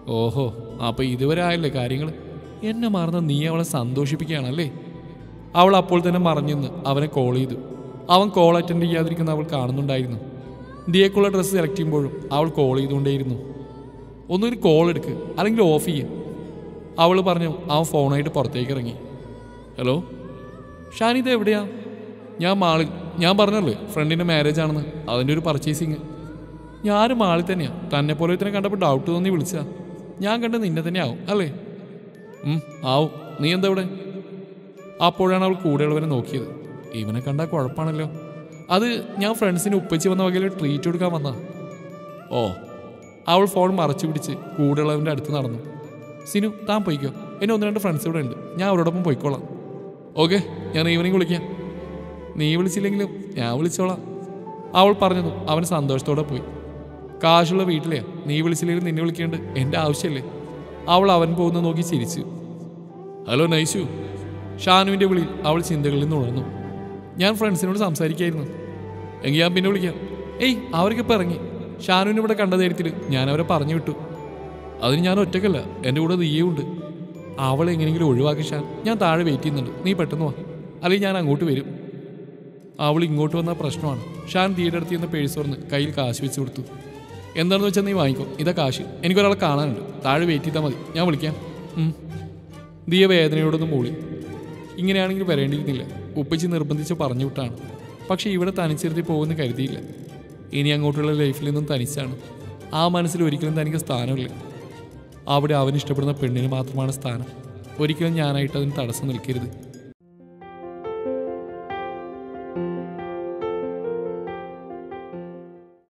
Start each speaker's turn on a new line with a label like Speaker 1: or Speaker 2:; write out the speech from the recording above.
Speaker 1: ഓഹോ അപ്പൊ ഇതുവരെ ആയല്ലേ കാര്യങ്ങൾ എന്നെ മറന്ന് നീ അവളെ സന്തോഷിപ്പിക്കുകയാണല്ലേ അവൾ അപ്പോൾ തന്നെ മറഞ്ഞെന്ന് അവനെ കോൾ ചെയ്തു അവൻ കോൾ അറ്റൻഡ് ചെയ്യാതിരിക്കുന്ന അവൾ കാണുന്നുണ്ടായിരുന്നു ദിയക്കുള്ള ഡ്രസ്സ് സെലക്ട് ചെയ്യുമ്പോഴും അവൾ കോൾ ചെയ്തുകൊണ്ടേയിരുന്നു ഒന്നൊരു കോൾ എടുക്ക് അല്ലെങ്കിൽ ഓഫ് ചെയ്യ് അവൾ പറഞ്ഞു അവൻ ഫോണായിട്ട് പുറത്തേക്ക് ഇറങ്ങി ഹലോ ഷാനിത് എവിടെയാ ഞാൻ മാളിൽ ഞാൻ പറഞ്ഞല്ലേ ഫ്രണ്ടിൻ്റെ മാരേജ് ആണെന്ന് അതിൻ്റെ ഒരു പർച്ചേസിങ് ഞാനും മാളിൽ തന്നെയാ തന്നെ പോലെ ഇത്ര കണ്ടപ്പോൾ ഡൗട്ട് തോന്നി വിളിച്ചാ ഞാൻ കണ്ട് നിന്നെ തന്നെ ആവും അല്ലേ ഉം, ആവും നീ എന്താ ഇവിടെ അപ്പോഴാണ് അവൾ കൂടെയുള്ളവരെ നോക്കിയത് ഇവനെ കണ്ടാൽ കുഴപ്പമാണല്ലോ അത് ഞാൻ ഫ്രണ്ട്സിന് ഉപ്പച്ചി വന്ന വകയിൽ ട്രീറ്റ് കൊടുക്കാൻ വന്നാ ഓ അവൾ ഫോൺ മറച്ചു പിടിച്ച് കൂടെയുള്ളവൻ്റെ അടുത്ത് നടന്നു സിനു താൻ പോയിക്കോ എന്നെ ഒന്ന് രണ്ട് ഫ്രണ്ട്സ് ഇവിടെ ഉണ്ട് ഞാൻ അവരോടൊപ്പം പോയിക്കോളാം ഓക്കെ ഞാൻ ഈവനിങ് വിളിക്കാം നീ വിളിച്ചില്ലെങ്കിലും ഞാൻ വിളിച്ചോളാം അവൾ പറഞ്ഞതും അവൻ സന്തോഷത്തോടെ പോയി കാശുള്ള വീട്ടിലെയാ നീ വിളിച്ചില്ലെങ്കിലും നിന്നെ വിളിക്കേണ്ട എൻ്റെ ആവശ്യമല്ലേ അവൾ അവൻ പോകുന്ന നോക്കി ചിരിച്ചു ഹലോ നൈസു ഷാനുവിൻ്റെ വിളിയിൽ അവൾ ചിന്തകളിൽ നിന്ന് ഉണർന്നു ഞാൻ ഫ്രണ്ട്സിനോട് സംസാരിക്കായിരുന്നു എങ്കിൽ ഞാൻ പിന്നെ വിളിക്കാം ഏയ് അവരൊക്കെ ഇപ്പം ഇറങ്ങി ഷാനുവിനെ ഇവിടെ കണ്ട ധൈര്യത്തിൽ ഞാൻ അവരെ പറഞ്ഞു വിട്ടു അതിന് ഞാൻ ഒറ്റക്കല്ല എൻ്റെ കൂടെ നീയും ഉണ്ട് അവളെ എങ്ങനെയെങ്കിലും ഒഴിവാക്കി ഷാൻ ഞാൻ താഴെ വെയിറ്റ് ചെയ്യുന്നുണ്ട് നീ പെട്ടെന്ന് വാ അല്ലെങ്കിൽ ഞാൻ അങ്ങോട്ട് വരും അവൾ ഇങ്ങോട്ട് വന്ന പ്രശ്നമാണ് ഷാൻ തീയുടെ അടുത്ത് ചെന്ന് പേഴ്സ് തുറന്ന് കയ്യിൽ കാശ് വെച്ച് കൊടുത്തു എന്താണെന്ന് വെച്ചാൽ നീ വാങ്ങിക്കോ ഇതാ കാശ് എനിക്കൊരാളെ കാണാനുണ്ട് താഴെ വെയിറ്റ് ചെയ്താൽ മതി ഞാൻ വിളിക്കാം ഉം. ദിയ വേദനയോടൊന്ന് മൂളി ഇങ്ങനെയാണെങ്കിൽ വരേണ്ടിയിരുന്നില്ല ഉപ്പച്ചി നിർബന്ധിച്ച് പറഞ്ഞു വിട്ടാണ് പക്ഷേ ഇവിടെ തനിച്ചിരുത്തി പോകുമെന്ന് കരുതിയില്ല ഇനി അങ്ങോട്ടുള്ള ലൈഫിൽ നിന്നും തനിച്ചാണ് ആ മനസ്സിൽ ഒരിക്കലും തനിക്ക് സ്ഥാനമില്ല അവിടെ അവൻ ഇഷ്ടപ്പെടുന്ന പെണ്ണിന് മാത്രമാണ് സ്ഥാനം ഒരിക്കലും ഞാനായിട്ട് അതിന് തടസ്സം നിൽക്കരുത്